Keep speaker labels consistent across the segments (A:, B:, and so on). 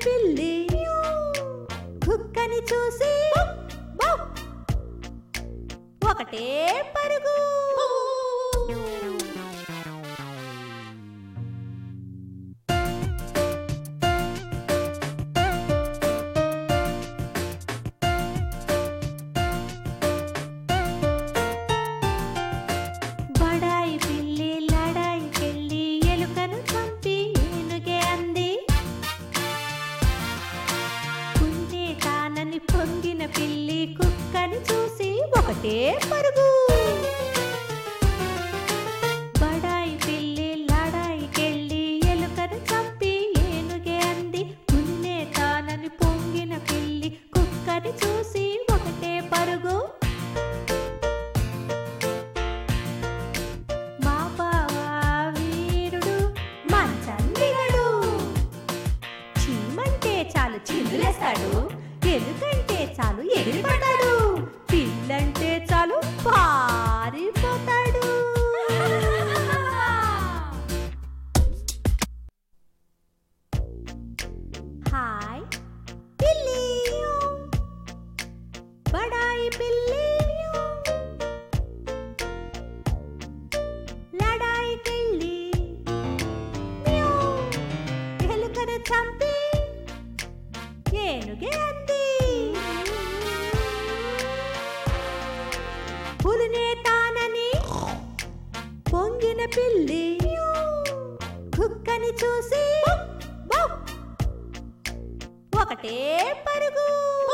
A: పిల్లి కుక్కని చూసి ఒకటే పరుగు బడాయి పిల్లి లడాయికెళ్ళి ఎలుకను చంపి ఏనుగే అంది కుంటే తానని పొంగిన పిల్లి కుక్కని చూసి ఒకటే పరుగు బడాయి పిల్లి లడాయికెళ్ళి ఎలుకను చంపి ఏనుగే అంది కుంటే తానని పొంగిన పిల్లి కుక్కని చూసి ఒకటే పరుగు మా బావా వీరుడు మంచందిగడు చీమంటే చాలు చిందులేస్తాడు ఎలుకంటే చాలు ఎగిరిపడ్డాడు పిల్లంటే చాలు పారిపోతాడు హాయ్ పిల్లి బడాయి పిల్లి లడాయికెళ్ళి మ్యావ్ ఎలుకను చంపి ఏనుగే అంది పులినే తానని పొంగిన పిల్లి కుక్కని చూసి ఒకటే పరుగు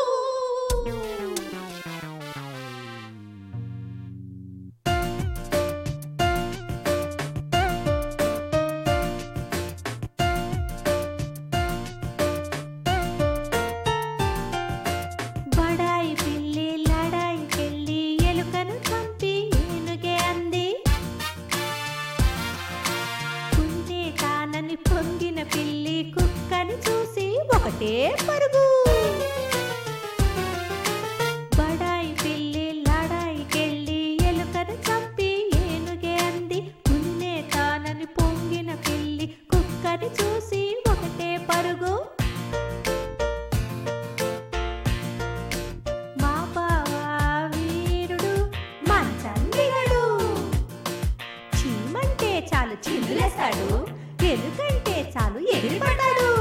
A: బడాయి పిల్లి లడాయికెళ్ళి ఎలుకను చంపి ఏనుగే అంది కుంటే తానని పొంగిన పిల్లి కుక్కని చూసి ఒకటే పరుగు బడాయి పిల్లి లడాయికెళ్ళి ఎలుకను చంపి ఏనుగే అంది కుంటే తానని పొంగిన పిల్లి కుక్కని చూసి ఒకటే పరుగు మా బావా వీరుడు మంచందిగడు చీమంటే చాలు చిందులేస్తాడు ఎలుకంటే చాలు ఎగిరిపడ్డాడు